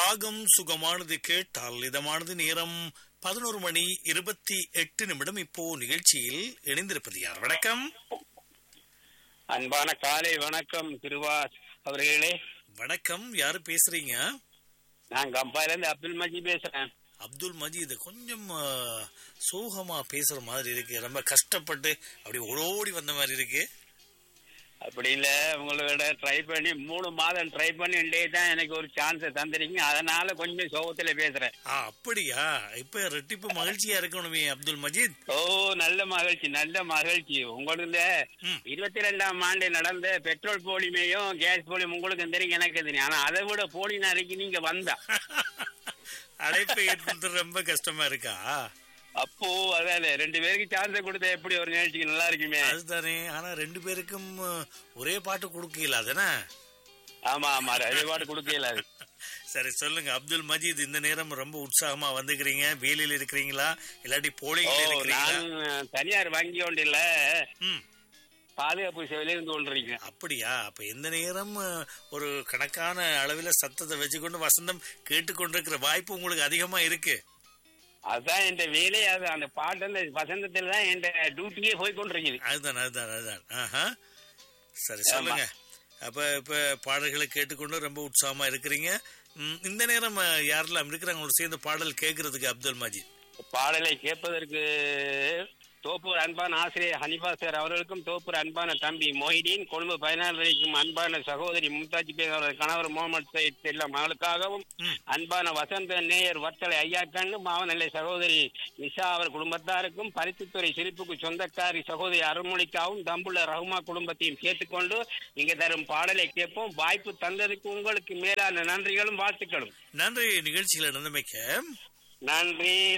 ராகம் சுகமானது கேட்டால் இதமானது நேரம் பதினோரு மணி இருபத்தி எட்டு நிமிடம் இப்போ நிகழ்ச்சியில் இணைந்திருப்பது யார் வணக்கம் அன்பான காலை வணக்கம் திருவாஸ் அவர்களே வணக்கம் யாரு பேசுறீங்க நான் கம்பாயில இருந்து அப்துல் மஜி பேசுறேன் அப்துல் மஜீத் கொஞ்சம் ஆ, சோகமா பேசுற மாதிரி இருக்கு ரொம்ப கஷ்டப்பட்டு அப்படி ஓடோடி வந்த மாதிரி இருக்கு அப்படி இல்ல உங்களோட ட்ரை பண்ணி மூணு மாதம் ட்ரை பண்ணி தான் எனக்கு ஒரு சான்ஸ் தந்துறீங்க அதனால கொஞ்சம் சோகத்துல பேசுறேன் ஆ அப்படியா இப்ப ரெட்டிப்பு மகிழ்ச்சியா இருக்கணுமே அப்துல் மஜீத் ஓ நல்ல மகிழ்ச்சி நல்ல மகிழ்ச்சி உங்களுக்கு ம். இருபத்தி ரெண்டாம் ஆண்டு நடந்த பெட்ரோல் போலிமையும் கேஸ் போலியும் உங்களுக்கு தெரியும் எனக்கு தெரியும் ஆனா அதை விட போலி நாளைக்கு நீங்க வந்தா அழைப்பை ஏற்படுத்துறது ரொம்ப கஷ்டமா இருக்கா அப்போ அதான் ரெண்டு பேருக்கு சான்ஸ் கொடுத்தா எப்படி ஒரு நிகழ்ச்சிக்கு நல்லா இருக்குமே அதுதானே ஆனா ரெண்டு பேருக்கும் ஆ, ஒரே பாட்டு கொடுக்கல அதானே ஆமா ஆமா அதே பாட்டு கொடுக்கல அது சரி சொல்லுங்க அப்துல் மஜீத் இந்த நேரம் ரொம்ப உற்சாகமா வந்துக்கிறீங்க வேலையில இருக்கிறீங்களா இல்லாட்டி ஓ போலிங்ல இருக்கிறீங்களா நான் தனியார் வங்கி ஒன்றில் ம் பாதுகாப்பு சேவையில இருந்து கொண்டிருக்கேன் அப்படியா அப்ப எந்த நேரம் அஹ், ஒரு கணக்கான அளவில் சத்தத்தை வச்சுக்கொண்டு வசந்தம் கேட்டுக்கொண்டிருக்கிற வாய்ப்பு உங்களுக்கு அதிகமா இருக்கு அதான் என் வேலையே அது அந்த பாட்டு அந்த வசந்தத்துல தான் என் டியூட்டியே போய் கொண்டிருக்குது அதுதான் அதுதான் அதுதான் ஆஹா சரி சொல்லுங்க அப்ப இப்ப பாடல்களை கேட்டுக்கொண்டு ரொம்ப உற்சாகமா இருக்கிறீங்க ம், இந்த நேரம் அஹ், யாரெல்லாம் இருக்கிறாங்க உங்களோட சேர்ந்து பாடல் கேட்கறதுக்கு அப்துல் மஜீத் பாடலை கேட்பதற்கு தோப்பூர் அன்பான ஆசிரியர் ஹனிஃபா சார் அவர்களுக்கும் தோப்பூர் அன்பான தம்பி மொஹிதீன் கொழும்பு பதினாறு வரைக்கும் அன்பான சகோதரி மும்தாஜ் பேக் அவரது கணவர் முகமது சயித் செல்லம் அவர்களுக்காகவும் ம். அன்பான வசந்த நேயர் வர்த்தலை ஐயாக்கண்ணும் மாவனல்லை சகோதரி நிஷா அவர் குடும்பத்தாருக்கும் பரிசுத்துறை சிரிப்புக்கு சொந்தக்காரி சகோதரி அருள்மொழிக்காகவும் தம்புள்ள ரஹ்மா குடும்பத்தையும் கேட்டுக்கொண்டு இங்க தரும் பாடலை கேட்போம் வாய்ப்பு தந்ததுக்கு உங்களுக்கு மேலான நன்றிகளும் வாழ்த்துக்களும் நன்றி நிகழ்ச்சிகளை நடந்தமைக்க நன்றி